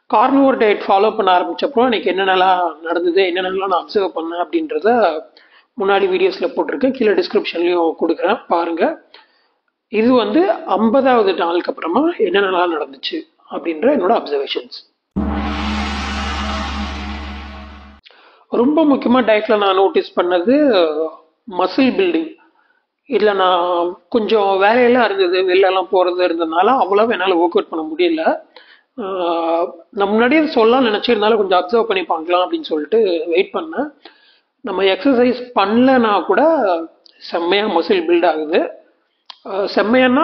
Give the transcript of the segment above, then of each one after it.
carnivore diet follow பண்ண ஆரம்பிச்சப்போ எனக்கு என்னென்னலாம் நடந்தது என்னென்னலாம் நான் அப்சர்வ் பண்ணேன் அப்படின்றத முன்னாடி வீடியோஸில் போட்டிருக்கேன் கீழே டிஸ்கிரிப்ஷன்லையும் கொடுக்குறேன் பாருங்கள் இது வந்து ஐம்பதாவது நாளுக்கு அப்புறமா என்னென்னலாம் நடந்துச்சு அப்படின்ற என்னோட அப்சர்வேஷன்ஸ் ரொம்ப முக்கியமாக டயட்டில் நான் நோட்டீஸ் பண்ணது மசில் பில்டிங் இதில் நான் கொஞ்சம் வேலையெல்லாம் இருந்தது வெளிலலாம் போகிறது இருந்ததுனால அவ்வளோ என்னால் ஒர்க் அவுட் பண்ண முடியல ஆஹ் நான் முன்னாடியே சொல்லலாம் நினச்சிருந்தாலும் கொஞ்சம் அப்சர்வ் பண்ணி பார்க்கலாம் அப்படின்னு சொல்லிட்டு வெயிட் பண்ணேன் நம்ம எக்ஸசைஸ் பண்ணலனா கூட செம்மையாக மசில் பில்ட் ஆகுது ஆஹ் செம்மையானா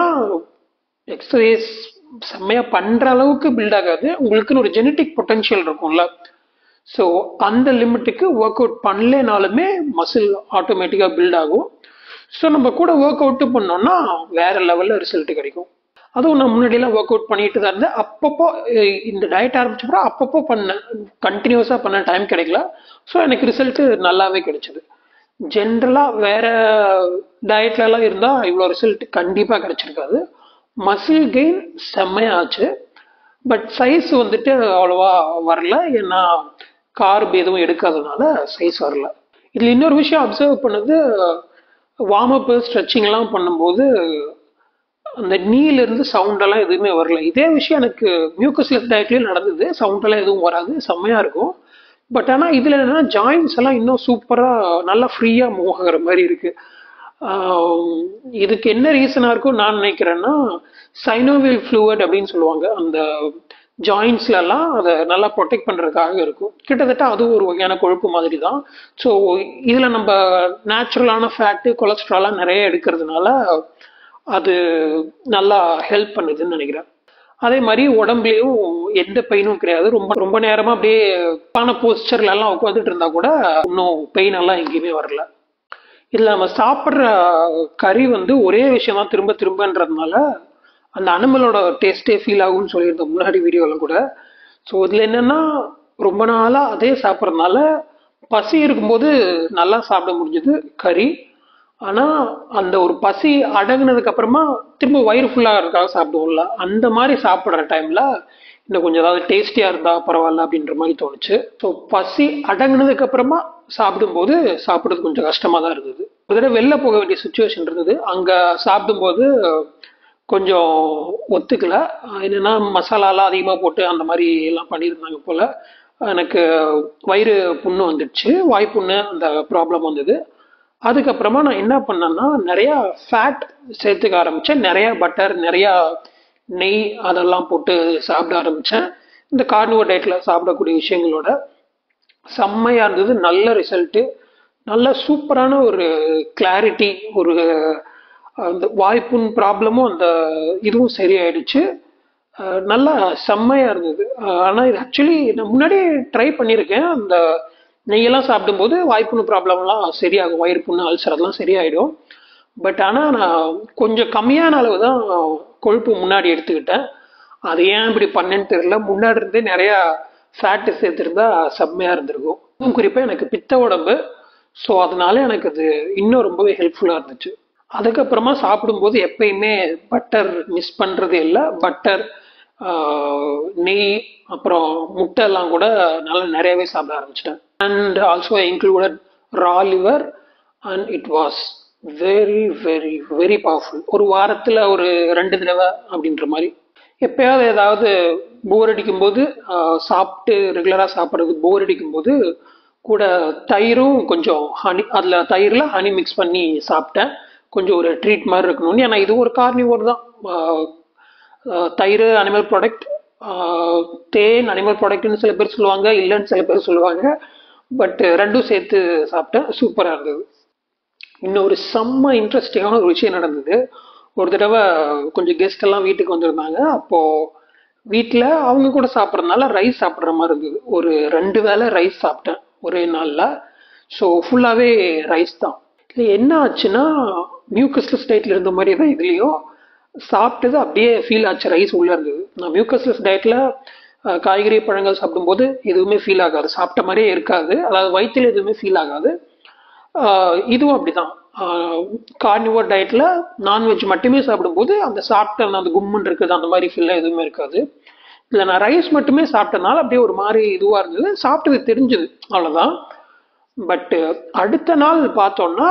எக்ஸசைஸ் செம்மையாக பண்ணுற அளவுக்கு பில்ட் ஆகாது உங்களுக்குன்னு ஒரு ஜெனட்டிக் பொட்டன்ஷியல் இருக்கும்ல ஸோ அந்த லிமிட்டுக்கு ஒர்க் அவுட் பண்ணலனாலுமே மசில் ஆட்டோமேட்டிக்காக பில்ட் ஆகும் ஸோ நம்ம கூட ஒர்க் அவுட்டு பண்ணோம்னா வேற லெவலில் ரிசல்ட் கிடைக்கும் அதுவும் நான் முன்னாடியெல்லாம் ஒர்க் அவுட் பண்ணிட்டு தான் இருந்தேன் அப்பப்போ அஹ் இந்த டயட் ஆரம்பிச்சப்பறம் அப்பப்போ பண்ணேன் கண்டினியூஸாக பண்ண டைம் கிடைக்கல ஸோ எனக்கு ரிசல்ட்டு நல்லாவே கிடைச்சது ஜென்ரலாக வேற டயட்லலாம் இருந்தால் இவ்வளோ ரிசல்ட் கண்டிப்பாக கிடைச்சிருக்காது மசில் கெயின் செம்மையாச்சு பட் சைஸ் வந்துட்டு அவ்வளோவா வரல ஏன்னா கார்ப் எதுவும் எடுக்காதனால சைஸ் வரல இதில் இன்னொரு விஷயம் அப்சர்வ் பண்ணது வார்ம் அப் ஸ்ட்ரெச்சிங்லாம் பண்ணும்போது அந்த நீலேருந்து சவுண்டெல்லாம் எதுவுமே வரல இதே விஷயம் எனக்கு மியூக்கஸ்லெஸ் டயட்லேயும் நடந்தது சவுண்டெல்லாம் எதுவும் வராது செம்மையாக இருக்கும் பட் ஆனால் இதில் என்னன்னா ஜாயின்ஸ் எல்லாம் இன்னும் சூப்பராக நல்லா ஃப்ரீயாக மூவ் ஆகுற மாதிரி இருக்கு ஆஹ் இதுக்கு என்ன ரீசனாக இருக்கும் நான் நினைக்கிறேன்னா சைனோவில் ஃப்ளூவட் அப்படின்னு சொல்லுவாங்க அந்த ஜாயின்ஸ்லலாம் அதை நல்லா ப்ரொடெக்ட் பண்ணுறதுக்காக இருக்கும் கிட்டத்தட்ட அதுவும் ஒரு வகையான கொழுப்பு மாதிரி தான் ஸோ இதில் நம்ம நேச்சுரலான ஃபேட்டு கொலஸ்ட்ராலாம் நிறைய எடுக்கிறதுனால அது நல்லா ஹெல்ப் பண்ணுதுன்னு நினைக்கிறேன் அதே மாதிரி உடம்புலையும் எந்த பெயினும் கிடையாது ரொம்ப ரொம்ப நேரமா அப்படியே பான போஸ்டர்ல எல்லாம் உட்காந்துட்டு இருந்தா கூட இன்னும் பெயின் எல்லாம் எங்கேயுமே வரல இதுல நம்ம சாப்பிட்ற கறி வந்து ஒரே விஷயம் தான் திரும்ப திரும்பன்றதுனால அந்த அனிமலோட டேஸ்டே ஃபீல் ஆகும்னு சொல்லியிருந்தோம் முன்னாடி வீடியோவில் கூட ஸோ இதில் என்னன்னா ரொம்ப நாளாக அதே சாப்பிட்றதுனால பசி இருக்கும்போது நல்லா சாப்பிட முடிஞ்சது கறி ஆனால் அந்த ஒரு பசி அடங்குனதுக்கு அப்புறமா திரும்ப வயிறு ஃபுல்லாக இருக்காக சாப்பிடுவோம்ல அந்த மாதிரி சாப்பிட்ற டைமில் இன்னும் கொஞ்சம் ஏதாவது டேஸ்டியாக இருந்தால் பரவாயில்ல அப்படின்ற மாதிரி தோணுச்சு ஸோ பசி அடங்குனதுக்கு அப்புறமா சாப்பிடும்போது சாப்பிட்றது கொஞ்சம் கஷ்டமாக தான் இருந்தது ஒரு தடவை வெளில போக வேண்டிய சுச்சுவேஷன் இருந்தது அங்கே சாப்பிடும்போது கொஞ்சம் ஒத்துக்கல என்னன்னா மசாலாலாம் அதிகமாக போட்டு அந்த மாதிரி எல்லாம் பண்ணியிருந்தாங்க போல் எனக்கு வயிறு புண்ணு வந்துடுச்சு வாய்ப்புண்ணு அந்த ப்ராப்ளம் வந்தது அதுக்கப்புறமா நான் என்ன பண்ணேன்னா நிறையா ஃபேட் சேர்த்துக்க ஆரம்பித்தேன் நிறையா பட்டர் நிறையா நெய் அதெல்லாம் போட்டு சாப்பிட ஆரம்பித்தேன் இந்த கார்னிவோ டயட்டில் சாப்பிடக்கூடிய விஷயங்களோட செம்மையாக இருந்தது நல்ல ரிசல்ட்டு நல்ல சூப்பரான ஒரு கிளாரிட்டி ஒரு அந்த வாய்ப்புண் ப்ராப்ளமும் அந்த இதுவும் சரியாயிடுச்சு அஹ் நல்லா செம்மையாக இருந்தது ஆனால் இது ஆக்சுவலி நான் முன்னாடியே ட்ரை பண்ணியிருக்கேன் அந்த நெய்யெல்லாம் சாப்பிடும்போது வாய்ப்புண்ணு ப்ராப்ளம்லாம் சரியாகும் வயிறு புண்ணு அல்சர் அதெல்லாம் சரியாயிடும் பட் ஆனால் நான் கொஞ்சம் கம்மியான அளவு தான் கொழுப்பு முன்னாடி எடுத்துக்கிட்டேன் அது ஏன் இப்படி பண்ணேன்னு தெரியல முன்னாடி இருந்தே நிறையா ஃபேட்டு சேர்த்துருந்தா செம்மையாக இருந்திருக்கும் அதுவும் குறிப்பாக எனக்கு பித்த உடம்பு ஸோ அதனால எனக்கு அது இன்னும் ரொம்பவே ஹெல்ப்ஃபுல்லாக இருந்துச்சு அதுக்கப்புறமா சாப்பிடும்போது எப்பயுமே பட்டர் மிஸ் பண்ணுறதே இல்லை பட்டர் நெய் அப்புறம் முட்டை எல்லாம் கூட நல்லா நிறையவே சாப்பிட ஆரம்பிச்சிட்டேன் and also included raw liver and it was very very very powerful ஒரு வாரத்தில் ஒரு ரெண்டு தடவை அப்படின்ற மாதிரி எப்பயாவது ஏதாவது போர் அடிக்கும்போது ஆஹ், சாப்பிட்டு ரெகுலராக சாப்பிட்றது போர் அடிக்கும்போது கூட தயிரும் கொஞ்சம் ஹனி அதில் தயிரில் ஹனி மிக்ஸ் பண்ணி சாப்பிட்டேன் கொஞ்சம் ஒரு ட்ரீட் மாதிரி இருக்கணும்னு ஏன்னா இது ஒரு கார்னிவோர் தான் ஆஹ், ஆஹ், தயிர் அனிமல் ப்ராடக்ட் தேன் அனிமல் ப்ராடக்ட்னு சில பேர் சொல்லுவாங்க இல்லைன்னு சில பேர் சொல்லுவாங்க பட் ரெண்டும் சேர்த்து சாப்பிட்டேன் சூப்பராக இருந்தது இன்னொரு செம்ம இன்ட்ரெஸ்டிங்கான ஒரு விஷயம் நடந்தது ஒரு தடவை கொஞ்சம் கெஸ்ட் எல்லாம் வீட்டுக்கு வந்திருந்தாங்க அப்போ வீட்டில் அவங்க கூட சாப்பிட்றதுனால ரைஸ் சாப்பிட்ற மாதிரி இருந்தது ஒரு ரெண்டு வேளை ரைஸ் சாப்பிட்டேன் ஒரே நாளில் ஸோ ஃபுல்லாகவே ரைஸ் தான் இல்லை என்ன ஆச்சுன்னா மியூக்கஸ்லெஸ் டயட்டில் இருந்த மாதிரி தான் இதுலேயும் சாப்பிட்டது அப்படியே ஃபீல் ஆச்சு ரைஸ் உள்ளே இருந்தது நான் மியூக்கஸ்லெஸ் டயட்டில் காய்கறி பழங்கள் சாப்பிடும்போது எதுவுமே ஃபீல் ஆகாது சாப்பிட்ட மாதிரியே இருக்காது அதாவது வயிற்றில் எதுவுமே ஃபீல் ஆகாது ஆஹ் இதுவும் அப்படிதான் கார்னிவோர் டயட்ல நான்வெஜ் மட்டுமே சாப்பிடும்போது அந்த சாப்பிட்ட அந்த கும்முன்னு இருக்குது அந்த மாதிரி ஃபீல்லாம் எதுவுமே இருக்காது இதில் நான் ரைஸ் மட்டுமே சாப்பிட்டனால அப்படியே ஒரு மாதிரி இதுவாக இருந்தது சாப்பிட்டது தெரிஞ்சுது அவ்வளோதான் பட்டு அடுத்த நாள் பார்த்தோம்னா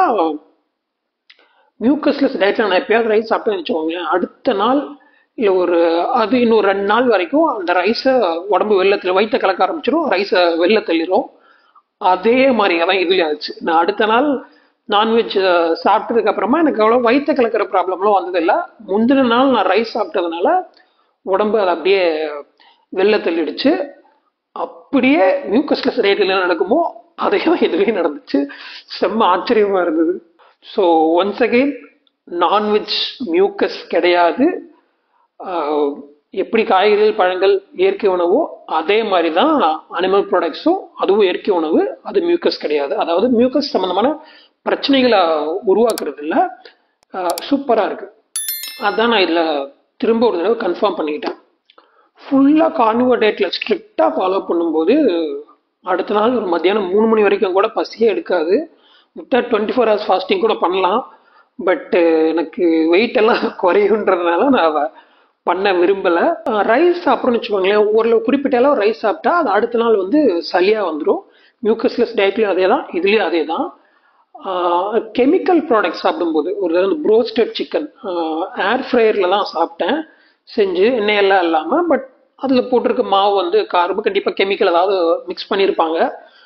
மியூக்கஸ்லெஸ் டயட்டில் நான் எப்பயாவது ரைஸ் சாப்பிட்டேன்னு வச்சுக்கோங்களேன் அடுத்த நாள் இல்லை ஒரு அது இன்னும் ரெண்டு நாள் வரைக்கும் அந்த ரைஸை உடம்பு வெள்ளத்தில் வயிற்ற கலக்க ஆரம்பிச்சிடும் ரைஸை வெளில தள்ளிடும் அதே மாதிரி தான் இதுலேயும் ஆச்சு நான் அடுத்த நாள் நான்வெஜ் சாப்பிட்டதுக்கு அப்புறமா எனக்கு அவ்வளோ வயிற்ற கலக்கிற ப்ராப்ளம்லாம் வந்ததில்லை முந்தின நாள் நான் ரைஸ் சாப்பிட்டதுனால உடம்பு அதை அப்படியே வெளில தள்ளிடுச்சு அப்படியே மியூக்கஸ்லெஸ் ரேட்டில் நடக்குமோ அதே தான் இதுலேயும் நடந்துச்சு செம்ம ஆச்சரியமா இருந்தது so once again non veg mucus கிடையாது ஆஹ் எப்படி காய்கறிகள் பழங்கள் இயற்கை உணவோ அதே மாதிரி தான் அனிமல் ப்ராடக்ட்ஸும் அதுவும் இயற்கை உணவு அது மியூக்கஸ் கிடையாது அதாவது மியூக்கஸ் சம்மந்தமான பிரச்சனைகளை உருவாக்குறது இல்லை சூப்பராக இருக்கு அதான் நான் இதில் திரும்ப ஒரு தடவை கன்ஃபார்ம் பண்ணிக்கிட்டேன் ஃபுல்லாக கார்னிவோ டேட்டில் ஸ்ட்ரிக்டாக ஃபாலோ பண்ணும்போது அடுத்த நாள் ஒரு மத்தியானம் மூணு மணி வரைக்கும் கூட பசியே எடுக்காது விட்டா டுவெண்ட்டி ஃபோர் ஹவர்ஸ் ஃபாஸ்டிங் கூட பண்ணலாம் பட் எனக்கு வெயிட் எல்லாம் குறையுன்றதுனால நான் அதை பண்ண விரும்பலை ரைஸ் சாப்பிட்றோம்னு வச்சுக்கோங்களேன் ஒரு குறிப்பிட்ட அளவு ரைஸ் சாப்பிட்டா அது அடுத்த நாள் வந்து சளியாக வந்துடும் மியூக்கஸ்லெஸ் டயட்லேயும் அதே தான் இதுலேயும் அதே தான் கெமிக்கல் ப்ராடக்ட் சாப்பிடும்போது ஒரு தடவை ப்ரோஸ்டட் சிக்கன் ஏர் ஃப்ரையரில் தான் சாப்பிட்டேன் செஞ்சு எண்ணெயெல்லாம் இல்லாமல் பட் அதில் போட்டிருக்க மாவு வந்து கார்பு கண்டிப்பாக கெமிக்கல் ஏதாவது மிக்ஸ் பண்ணியிருப்பாங்க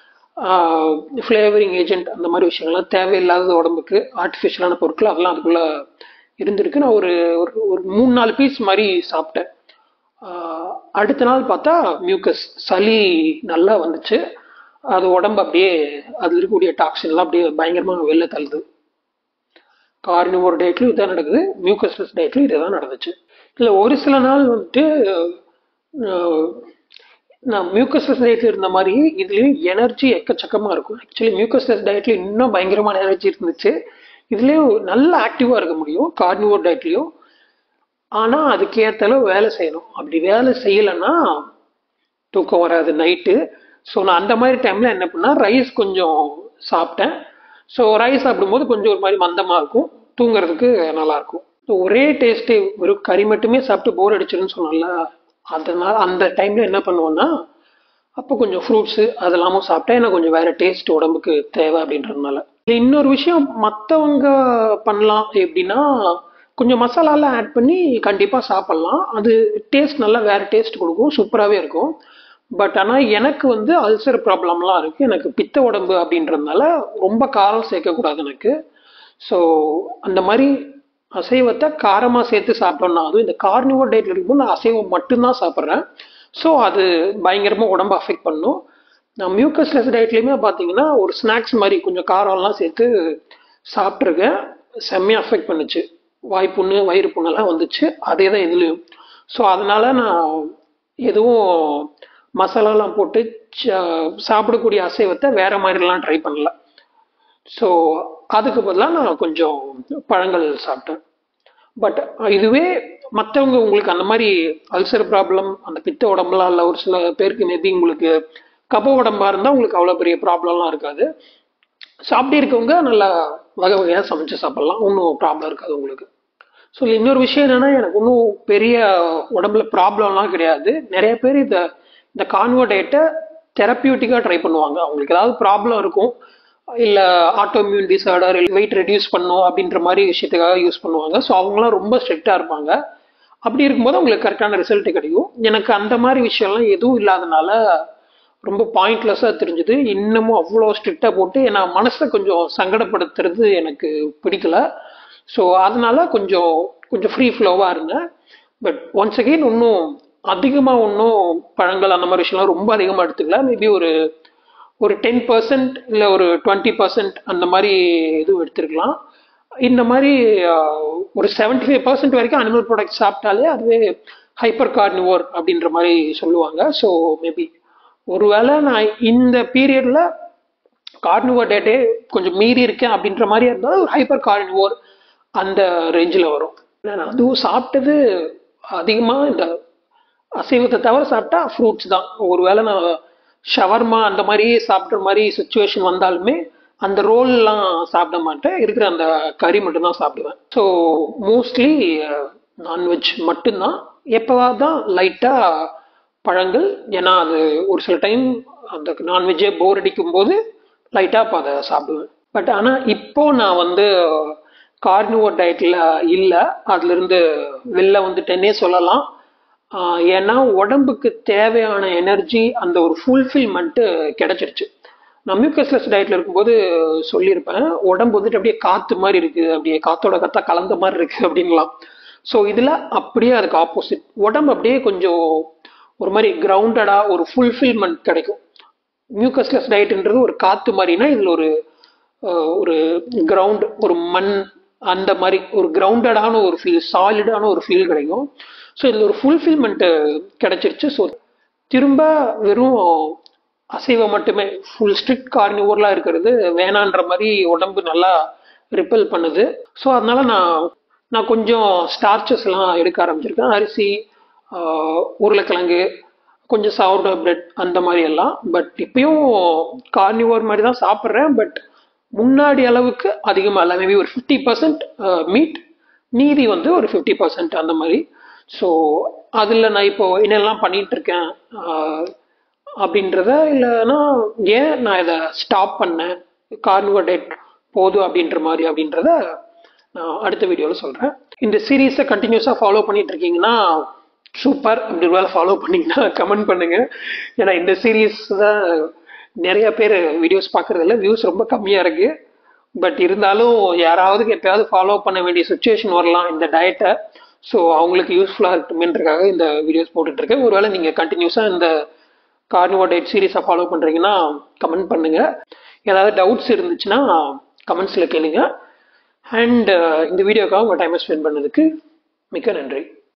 ஃப்ளேவரிங் ஏஜென்ட் அந்த மாதிரி விஷயங்கள்லாம் தேவையில்லாத உடம்புக்கு ஆர்டிஃபிஷியலான பொருட்கள் அதெல்லாம் அதுக்குள்ளே இருந்திருக்கு நான் ஒரு ஒரு ஒரு மூணு நாலு பீஸ் மாதிரி சாப்பிட்டேன் ஆஹ் அடுத்த நாள் பார்த்தா மியூக்கஸ் சளி நல்லா வந்துச்சு அது உடம்பு அப்படியே அதில் இருக்கக்கூடிய டாக்ஸின்லாம் அப்படியே பயங்கரமாக வெளில தள்ளுது கார்னிவோர் டேட்லையும் இதான் நடக்குது மியூக்கஸ்லெஸ் டேட்லையும் இதே தான் நடந்துச்சு இல்லை ஒரு சில நாள் வந்துட்டு ஆஹ் நான் மியூக்கஸ்லெஸ் டயட்ல இருந்த மாதிரி இதுலேயும் எனர்ஜி எக்கச்சக்கமாக இருக்கும் ஆக்சுவலி மியூக்கஸ்லெஸ் டயட்ல இன்னும் பயங்கரமான எனர்ஜி இருந்துச்சு இதுலேயும் நல்ல ஆக்டிவாக இருக்க முடியும் கார்னிவோர் டயட்லேயும் ஆனால் அதுக்கேற்ற அளவு வேலை செய்யணும் அப்படி வேலை செய்யலைன்னா தூக்கம் வராது நைட்டு ஸோ நான் அந்த மாதிரி டைமில் என்ன பண்ணால் ரைஸ் கொஞ்சம் சாப்பிட்டேன் ஸோ ரைஸ் சாப்பிடும்போது கொஞ்சம் ஒரு மாதிரி மந்தமாக இருக்கும் தூங்குறதுக்கு நல்லாயிருக்கும் ஒரே டேஸ்ட்டு வெறும் கறி மட்டுமே சாப்பிட்டு போர் அடிச்சிருன்னு சொன்னல அதனால அந்த டைமில் என்ன பண்ணுவோன்னா அப்போ கொஞ்சம் ஃப்ரூட்ஸு அதெல்லாமும் சாப்பிட்டா எனக்கு கொஞ்சம் வேறு டேஸ்ட் உடம்புக்கு தேவை அப்படின்றதுனால இன்னொரு விஷயம் மற்றவங்க பண்ணலாம் எப்படின்னா கொஞ்சம் மசாலாலாம் ஆட் பண்ணி கண்டிப்பாக சாப்பிட்லாம் அது டேஸ்ட் நல்லா வேறு டேஸ்ட் கொடுக்கும் சூப்பராகவே இருக்கும் பட் ஆனால் எனக்கு வந்து அல்சர் ப்ராப்ளம்லாம் இருக்குது எனக்கு பித்த உடம்பு அப்படின்றதுனால ரொம்ப காரம் சேர்க்கக்கூடாது எனக்கு ஸோ அந்த மாதிரி அசைவத்தை காரமாக சேர்த்து சாப்பிட்டோம்னா அதுவும் இந்த கார்னிவோர் டேட்டில் இருக்கும்போது நான் அசைவம் மட்டும்தான் சாப்பிட்றேன் ஸோ அது பயங்கரமாக உடம்பு அஃபெக்ட் பண்ணும் நான் மியூக்கஸ்லெஸ் டயட்லேயுமே பார்த்தீங்கன்னா ஒரு ஸ்நாக்ஸ் மாதிரி கொஞ்சம் காரம்லாம் சேர்த்து சாப்பிட்ருக்கேன் செம்மையாக அஃபெக்ட் பண்ணுச்சு வாய்ப்புண்ணு வயிறு புண்ணெல்லாம் வந்துச்சு அதே தான் இதுலேயும் ஸோ அதனால் நான் எதுவும் மசாலாலாம் போட்டு ச- சாப்பிடக்கூடிய அசைவத்தை வேற மாதிரிலாம் ட்ரை பண்ணல ஸோ அதுக்கு பதிலாக நான் கொஞ்சம் பழங்கள் சாப்பிட்டேன் பட் இதுவே மற்றவங்க உங்களுக்கு அந்த மாதிரி அல்சர் ப்ராப்ளம் அந்த பித்த உடம்புலாம் இல்லை ஒரு சில பேருக்கு மேபி உங்களுக்கு கப உடம்பா இருந்தால் உங்களுக்கு அவ்வளோ பெரிய ப்ராப்ளம்லாம் இருக்காது ஸோ அப்படி இருக்கவங்க நல்லா வகை வகையாக சமைச்சு சாப்பிட்லாம் ஒன்றும் ப்ராப்ளம் இருக்காது உங்களுக்கு ஸோ இன்னொரு விஷயம் என்னன்னா எனக்கு ஒன்றும் பெரிய உடம்புல ப்ராப்ளம்லாம் கிடையாது நிறைய பேர் இந்த இந்த கான்வர்டேட்டை தெரப்பியூட்டிக்காக ட்ரை பண்ணுவாங்க அவங்களுக்கு ஏதாவது ப்ராப்ளம் இருக்கும் இல்லை ஆட்டோமியூன் டிசார்டர் இல்லை வெயிட் ரெடியூஸ் பண்ணும் அப்படின்ற மாதிரி விஷயத்துக்காக யூஸ் பண்ணுவாங்க ஸோ அவங்களாம் ரொம்ப ஸ்ட்ரிக்டாக இருப்பாங்க அப்படி இருக்கும்போது அவங்களுக்கு கரெக்டான ரிசல்ட் கிடைக்கும் எனக்கு அந்த மாதிரி விஷயம்லாம் எதுவும் இல்லாதனால ரொம்ப பாயிண்ட்லெஸ்ஸாக தெரிஞ்சுது இன்னமும் அவ்வளோ ஸ்ட்ரிக்டாக போட்டு நான் மனசை கொஞ்சம் சங்கடப்படுத்துறது எனக்கு பிடிக்கல ஸோ அதனால கொஞ்சம் கொஞ்சம் ஃப்ரீ ஃப்ளோவாக இருந்தேன் பட் ஒன்ஸ் அகெயின் இன்னும் அதிகமாக ஒன்றும் பழங்கள் அந்த மாதிரி விஷயம்லாம் ரொம்ப அதிகமாக எடுத்துக்கல மேபி ஒரு ஒரு டென் பர்சன்ட் இல்லை ஒரு டுவெண்ட்டி பர்சன்ட் அந்த மாதிரி இதுவும் எடுத்துருக்கலாம் இந்த மாதிரி ஆஹ், ஒரு செவன்டி ஃபைவ் பர்சன்ட் வரைக்கும் அனிமல் ப்ராடக்ட் சாப்பிட்டாலே அதுவே ஹைப்பர் கார்னிவோர் அப்படின்ற மாதிரி சொல்லுவாங்க ஸோ மேபி ஒருவேளை நான் இந்த பீரியடில் கார்னிவோர் டேட்டே கொஞ்சம் மீறி இருக்கேன் அப்படின்ற மாதிரி இருந்தாலும் ஒரு ஹைப்பர் கார்னிவோர் அந்த ரேஞ்சில் வரும் நான் அதுவும் சாப்பிட்டது அதிகமாக இந்த அசைவத்தை தவிர சாப்பிட்டா ஃப்ரூட்ஸ் தான் ஒருவேளை நான் ஷவர்மா அந்த மாதிரி சாப்பிட்ற மாதிரி சுச்சுவேஷன் வந்தாலுமே அந்த ரோல்லாம் சாப்பிட மாட்டேன் இருக்கிற அந்த கறி மட்டும்தான் சாப்பிடுவேன் ஸோ மோஸ்ட்லி நான்வெஜ் மட்டும்தான் எப்போவாது தான் லைட்டாக பழங்கள் ஏன்னா அது ஒரு சில டைம் அந்த நான்வெஜ்ஜே போர் அடிக்கும் போது லைட்டாக அப்போ அதை சாப்பிடுவேன் பட் ஆனால் இப்போ நான் வந்து கார்னிவோர் டயட்டில் இல்லை அதுலேருந்து வெளில வந்துட்டேன்னே சொல்லலாம் ஆஹ் ஏன்னா உடம்புக்கு தேவையான எனர்ஜி அந்த ஒரு ஃபுல்ஃபில்மெண்ட்டு கிடைச்சிருச்சு நான் மியூக்கஸ்லெஸ் டயட்ல இருக்கும்போது சொல்லியிருப்பேன் உடம்பு வந்துட்டு அப்படியே காத்து மாதிரி இருக்கு அப்படியே காத்தோட காத்தா கலந்த மாதிரி இருக்கு அப்படின்லாம் ஸோ இதுல அப்படியே அதுக்கு ஆப்போசிட் உடம்பு அப்படியே கொஞ்சம் ஒரு மாதிரி கிரவுண்டடா ஒரு ஃபுல்ஃபில்மெண்ட் கிடைக்கும் மியூக்கஸ்லெஸ் டயட்ன்றது ஒரு காத்து மாதிரினா இதுல ஒரு அஹ், ஒரு கிரவுண்ட் ஒரு மண் அந்த மாதிரி ஒரு கிரவுண்டடான ஒரு ஃபீல் சாலிடான ஒரு ஃபீல் கிடைக்கும் ஸோ இதில் ஒரு ஃபுல்ஃபில்மெண்ட் கிடைச்சிருச்சு ஸோ திரும்ப வெறும் அசைவம் மட்டுமே ஃபுல் ஸ்ட்ரிக்ட் கார்னிவோர்லாம் இருக்கிறது வேணான்ற மாதிரி உடம்பு நல்லா ரிப்பல் பண்ணுது ஸோ அதனால நான் நான் கொஞ்சம் ஸ்டார்ச்சஸ் எல்லாம் எடுக்க ஆரம்பிச்சிருக்கேன் அரிசி ஆஹ், உருளைக்கிழங்கு கொஞ்சம் சாவுடோ பிரெட் அந்த மாதிரி எல்லாம் பட் இப்பயும் கார்னிவோர் மாதிரி தான் சாப்பிட்றேன் பட் முன்னாடி அளவுக்கு அதிகமாக இல்லை மேபி ஒரு ஃபிஃப்டி பர்சன்ட் மீட் மீதி வந்து ஒரு ஃபிஃப்டி பர்சன்ட் அந்த மாதிரி ஸோ அதில் நான் இப்போ என்னெல்லாம் பண்ணிட்டு இருக்கேன் ஆஹ், அப்படின்றத இல்லைன்னா ஏன் நான் இதை ஸ்டாப் பண்ணேன் கார்னிவோர் டேட் போதும் அப்படின்ற மாதிரி அப்படின்றத நான் அடுத்த வீடியோவில் சொல்கிறேன் இந்த சீரீஸை கண்டினியூஸாக ஃபாலோ பண்ணிட்டு இருக்கீங்கன்னா சூப்பர் அப்படி வேலை ஃபாலோ பண்ணீங்கன்னா கமெண்ட் பண்ணுங்க ஏன்னா இந்த சீரீஸ் தான் நிறைய பேர் வீடியோஸ் பார்க்கறதில்ல வியூஸ் ரொம்ப கம்மியாக இருக்கு பட் இருந்தாலும் யாராவது எப்பயாவது ஃபாலோ பண்ண வேண்டிய சுச்சுவேஷன் வரலாம் இந்த டயட்டை ஸோ அவங்களுக்கு யூஸ்ஃபுல்லாக இருக்குமேன்றக்காக இந்த வீடியோஸ் போட்டுட்டு இருக்கேன் ஒருவேளை நீங்கள் கண்டினியூஸாக இந்த கார்னிவோ டயட் சீரீஸை ஃபாலோ பண்ணுறீங்கன்னா கமெண்ட் பண்ணுங்க ஏதாவது டவுட்ஸ் இருந்துச்சுன்னா கமெண்ட்ஸில் கேளுங்க அண்ட் இந்த வீடியோக்காக உங்கள் டைமை ஸ்பெண்ட் பண்ணதுக்கு மிக்க நன்றி